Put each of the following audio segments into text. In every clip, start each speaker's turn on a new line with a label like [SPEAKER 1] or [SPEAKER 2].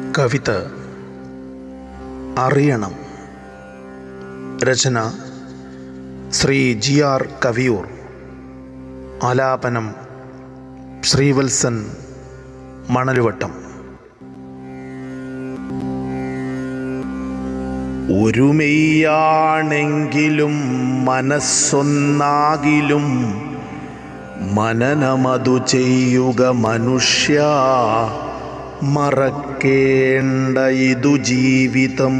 [SPEAKER 1] കവിത അറിയണം രചന Shri G R Kaviyoor ആലാപനം ശ്രീവത്സൻ മണലുവട്ടം ഒരുമെയ്യാണെങ്കിലും മനസ്സൊന്നാകിലും മനനമതു ചെയ്യുക മനുഷ്യ മറക്കേണ്ട ഇതു ജീവിതം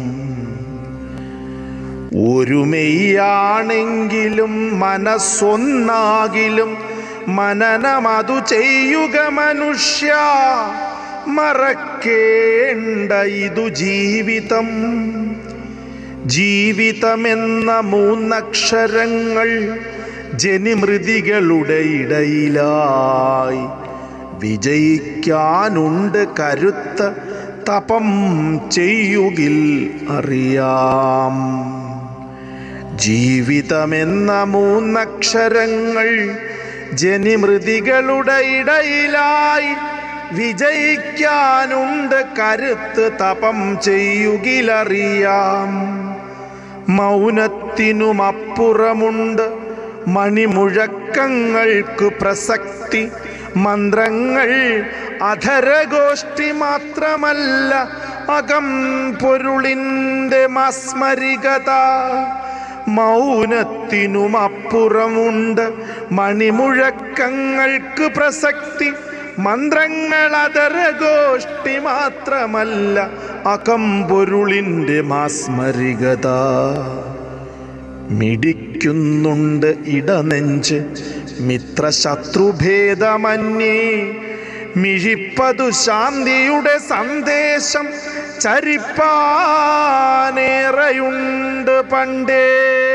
[SPEAKER 1] ഒരുമെയ്യാണെങ്കിലും മനസ്സൊന്നാകിലും മനനമതു ചെയ്യുക മനുഷ്യ മറക്കേണ്ട ഇതു ജീവിതം ജീവിതമെന്ന മൂന്നക്ഷരങ്ങൾ ജനിമൃതികളുടെ ഇടയിലായി വിജയിക്കാനുണ്ട് കരുത്ത് തപം ചെയ്യുകിൽ അറിയാം ജീവിതമെന്ന മൂന്നക്ഷരങ്ങൾ ജനിമൃതികളുടെ ഇടയിലായി വിജയിക്കാനുണ്ട് കരുത്ത് തപം ചെയ്യുകിലറിയാം മൗനത്തിനുമപ്പുറമുണ്ട് മണിമുഴക്കങ്ങൾക്ക് പ്രസക്തി മന്ത്രങ്ങൾ അധരഗോഷ്ഠി മാത്രമല്ല അകം പൊരുളിൻ്റെ മാസ്മരികത മൗനത്തിനുമപ്പുറമുണ്ട് മണിമുഴക്കങ്ങൾക്ക് പ്രസക്തി മന്ത്രങ്ങൾ അതരഗോഷ്ഠി മാത്രമല്ല അകമ്പൊരുളിൻ്റെ മാസ്മരികത മിടിക്കുന്നുണ്ട് ഇടനെഞ്ച് മിത്രശത്രുഭേദമന്യേ മിഴിപ്പതു ശാന്തിയുടെ സന്ദേശം ചരിപ്പാനേറെയുണ്ട് പണ്ടേ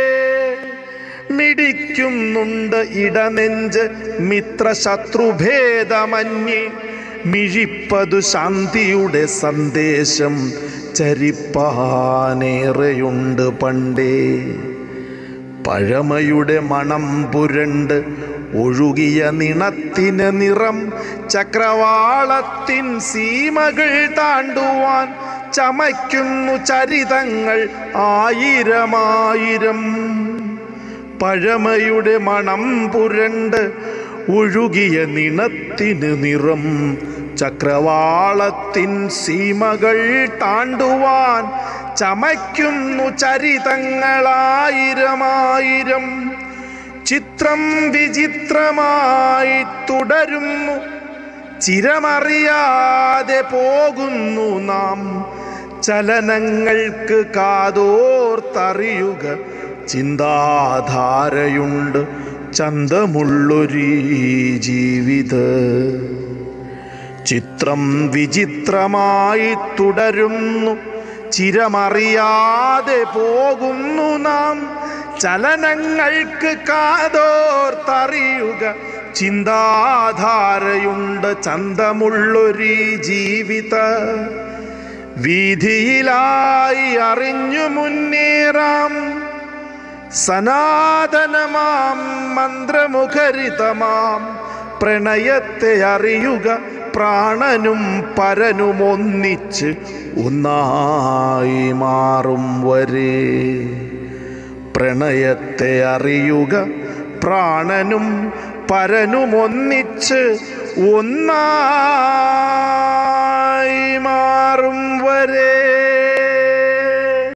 [SPEAKER 1] മിടിക്കുന്നുണ്ട് ഇടനെഞ്ച് മിത്രശത്രുഭേദമന്യേ മിഴിപ്പതു ശാന്തിയുടെ സന്ദേശം ചരിപ്പാനേറെയുണ്ട് പണ്ടേ പഴമയുടെ മണം പുരണ്ട് ഒഴുകിയ നിണത്തിന് നിറം ചക്രവാളത്തിൻ സീമകൾ താണ്ടുവാൻ ചമയ്ക്കുന്നു ചരിതങ്ങൾ ആയിരമായിരം പഴമയുടെ മണം പുരണ്ട് ഒഴുകിയ നിണത്തിന് നിറം ചക്രവാളത്തിൻ സീമകൾ താണ്ടുവാൻ ചമയ്ക്കുന്നു ചരിതങ്ങളായിരമായിരം ചിത്രം വിചിത്രമായി തുടരുന്നു ചിരമറിയാതെ പോകുന്നു നാം ചലനങ്ങൾക്ക് കാതോർത്തറിയുക ചിന്താധാരയുണ്ട് ചന്തമുള്ളൊരീ ജീവിത ചിത്രം വിചിത്രമായി തുടരുന്നു ചിരമറിയാതെ പോകുന്നു നാം ചലനങ്ങൾക്ക് കാതോർത്തറിയുക ചിന്താധാരയുണ്ട് ചന്തമുള്ളൊരീ ജീവിത വീതിയിലായി അറിഞ്ഞു മുന്നേറാം സനാതനമാം മന്ത്രമുഖരിതമാം പ്രണയത്തെ അറിയുക പ്രാണനും പരനും ഒന്നിച്ച് ഒന്നായി മാറും വരെ പ്രണയത്തെ അറിയുക പ്രാണനും പരനും ഒന്നിച്ച് ഒന്നായി